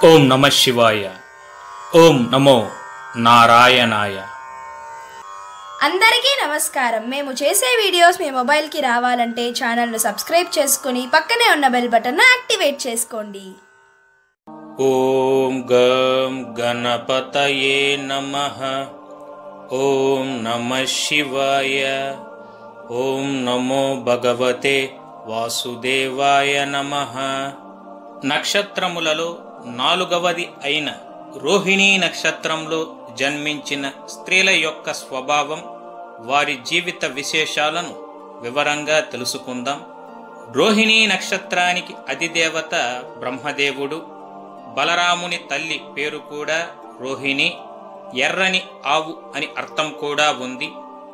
ఓం నమ శివాయ ఓం నమో నారాయణాయ అందరికీ నమస్కారం మేము చేసే వీడియోస్ మీ మొబైల్కి రావాలంటే ఛానల్ను సబ్స్క్రైబ్ చేసుకుని పక్కనే ఉన్న బెల్ బటన్ను యాక్టివేట్ చేసుకోండి ఓం గం గణపతయే నమ ఓం నమ శివాయ ఓం నమో భగవతే వాసుదేవాయ నమ నక్షత్రములలో నాలుగవది అయిన రోహిణీ నక్షత్రంలో జన్మించిన స్త్రీల యొక్క స్వభావం వారి జీవిత విశేషాలను వివరంగా తెలుసుకుందాం రోహిణీ నక్షత్రానికి అధిదేవత బ్రహ్మదేవుడు బలరాముని తల్లి పేరు కూడా రోహిణి ఎర్రని ఆవు అని అర్థం కూడా ఉంది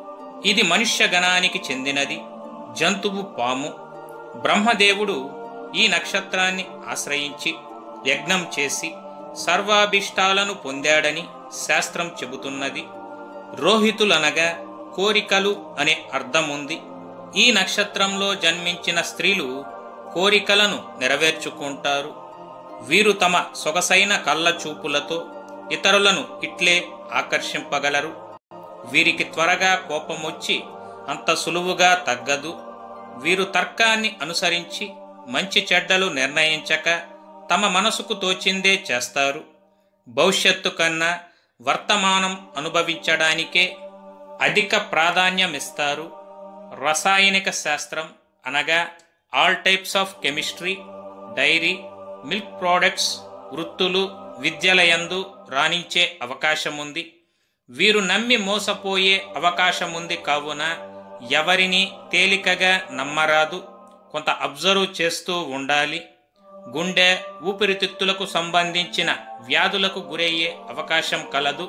ఇది మనుష్య గణానికి చెందినది జంతువు పాము బ్రహ్మదేవుడు ఈ నక్షత్రాన్ని ఆశ్రయించి యజ్ఞం చేసి సర్వాభిష్టాలను పొందాడని శాస్త్రం చెబుతున్నది రోహితులనగా కోరికలు అనే అర్థం ఉంది ఈ నక్షత్రంలో జన్మించిన స్త్రీలు కోరికలను నెరవేర్చుకుంటారు వీరు తమ సొగసైన కళ్ళ చూపులతో ఇతరులను ఇట్లే ఆకర్షింపగలరు వీరికి త్వరగా కోపమొచ్చి అంత సులువుగా తగ్గదు వీరు తర్కాన్ని అనుసరించి మంచి చెడ్డలు నిర్ణయించక తమ మనసుకు తోచిందే చేస్తారు భవిష్యత్తు కన్నా వర్తమానం అనుభవించడానికే అధిక ప్రాధాన్యమిస్తారు రసాయనిక శాస్త్రం అనగా all types of chemistry dairy milk products వృత్తులు విద్యలయందు రాణించే అవకాశం ఉంది వీరు నమ్మి మోసపోయే అవకాశం ఉంది కావున ఎవరిని తేలికగా నమ్మరాదు కొంత అబ్జర్వ్ చేస్తూ ఉండాలి గుండె ఊపిరితిత్తులకు సంబంధించిన వ్యాధులకు గురయ్యే అవకాశం కలదు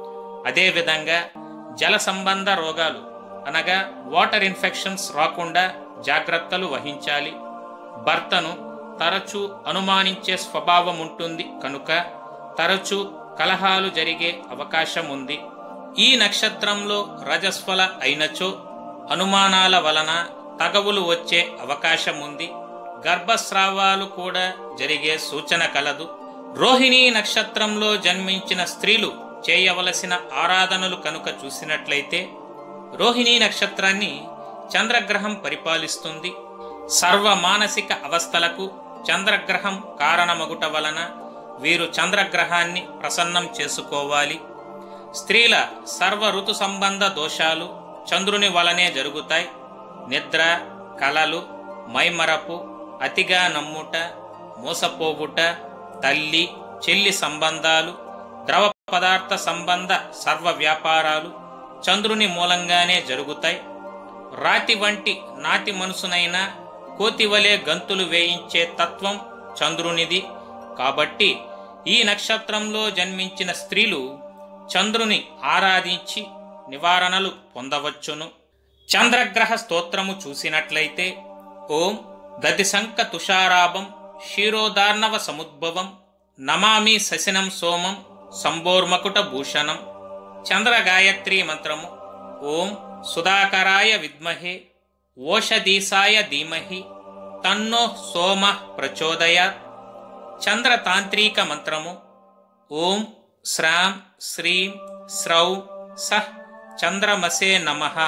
అదేవిధంగా జల సంబంధ రోగాలు అనగా వాటర్ ఇన్ఫెక్షన్స్ రాకుండా జాగ్రత్తలు వహించాలి భర్తను తరచూ అనుమానించే స్వభావం ఉంటుంది కనుక తరచూ కలహాలు జరిగే అవకాశం ఉంది ఈ నక్షత్రంలో రజస్వల అయినచో అనుమానాల వలన తగవులు వచ్చే అవకాశం ఉంది గర్భస్రావాలు కూడా జరిగే సూచన కలదు రోహిణీ నక్షత్రంలో జన్మించిన స్త్రీలు చేయవలసిన ఆరాధనలు కనుక చూసినట్లయితే రోహిణీ నక్షత్రాన్ని చంద్రగ్రహం పరిపాలిస్తుంది సర్వ మానసిక అవస్థలకు చంద్రగ్రహం కారణమగుట వలన వీరు చంద్రగ్రహాన్ని ప్రసన్నం చేసుకోవాలి స్త్రీల సర్వ ఋతు సంబంధ దోషాలు చంద్రుని వలనే జరుగుతాయి నిద్ర కలలు మైమరపు అతిగా నమ్ముట మోసపోవుట తల్లి చెల్లి సంబంధాలు ద్రవ పదార్థ సంబంధ సర్వ వ్యాపారాలు చంద్రుని మూలంగానే జరుగుతాయి రాతి వంటి నాతి మనసునైనా కోతివలే గంతులు వేయించే తత్వం చంద్రునిది కాబట్టి ఈ నక్షత్రంలో జన్మించిన స్త్రీలు చంద్రుని ఆరాధించి నివారణలు పొందవచ్చును చంద్రగ్రహ స్తోత్రము చూసినట్లయితే ఓం గతిశంక తుషారాభం క్షీరోదార్ణవ సముద్భవం నమామి శశినం సోమం సంబోర్మకుట భూషణం చంద్ర గాయత్రి మంత్రము ఓం సుధాకరాయ విద్మహే ఓషధీసాయ ధీమహి తన్నో సోమ ప్రచోదయాత్ చంద్ర తాంత్రిక మంత్రము ఓం శ్రాం శ్రీం స్రౌ సహ్ చంద్రమసే నమః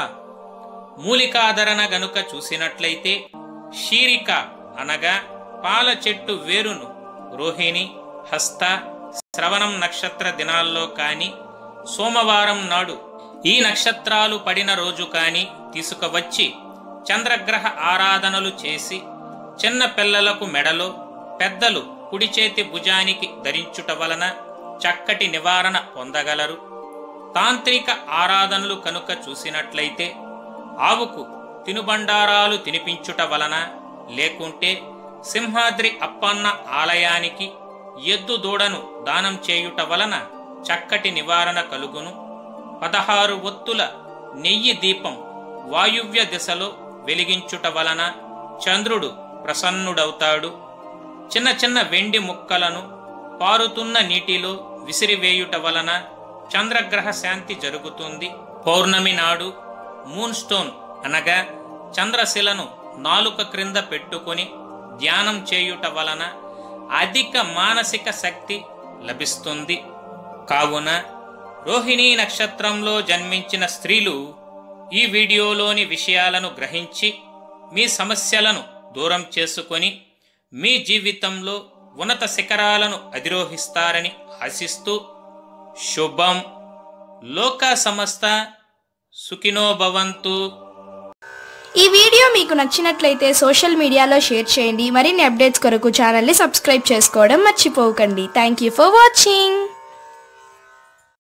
మూలికాధరణ గనుక చూసినట్లయితే షీరిక అనగా పాల చెట్టు వేరును రోహిణి హస్త శ్రవణం నక్షత్ర దినాల్లో కాని సోమవారం నాడు ఈ నక్షత్రాలు పడిన రోజు కాని తీసుకువచ్చి చంద్రగ్రహ ఆరాధనలు చేసి చిన్న పిల్లలకు మెడలో పెద్దలు కుడి చేతి భుజానికి ధరించుట వలన చక్కటి నివారణ పొందగలరు తాంత్రిక ఆరాధనలు కనుక చూసినట్లయితే ఆవుకు తినుబండారాలు తినిపించుట వలన లేకుంటే సింహాద్రి అప్పన్న ఆలయానికి ఎద్దు దూడను దానం చేయుట వలన చక్కటి నివారణ కలుగును పదహారు ఒత్తుల నెయ్యి దీపం వాయువ్య దిశలో వెలిగించుట వలన చంద్రుడు ప్రసన్నుడవుతాడు చిన్న చిన్న వెండి ముక్కలను పారుతున్న నీటిలో విసిరివేయుట వలన చంద్రగ్రహ శాంతి జరుగుతుంది పౌర్ణమి నాడు మూన్ స్టోన్ అనగా చంద్రశిలను నాలుక క్రింద పెట్టుకొని ధ్యానం చేయుట వలన అధిక మానసిక శక్తి లభిస్తుంది కావున రోహిణీ నక్షత్రంలో జన్మించిన స్త్రీలు ఈ వీడియోలోని విషయాలను గ్రహించి మీ సమస్యలను దూరం చేసుకొని మీ జీవితంలో ఉన్నత శిఖరాలను అధిరోహిస్తారని ఆశిస్తూ శుభం లోక సమస్త సుఖినో భవంతు ఈ వీడియో మీకు నచ్చినట్లయితే సోషల్ మీడియాలో షేర్ చేయండి మరిన్ని అప్డేట్స్ కొరకు ఛానల్ని సబ్స్క్రైబ్ చేసుకోవడం మర్చిపోకండి థ్యాంక్ యూ ఫర్ వాచింగ్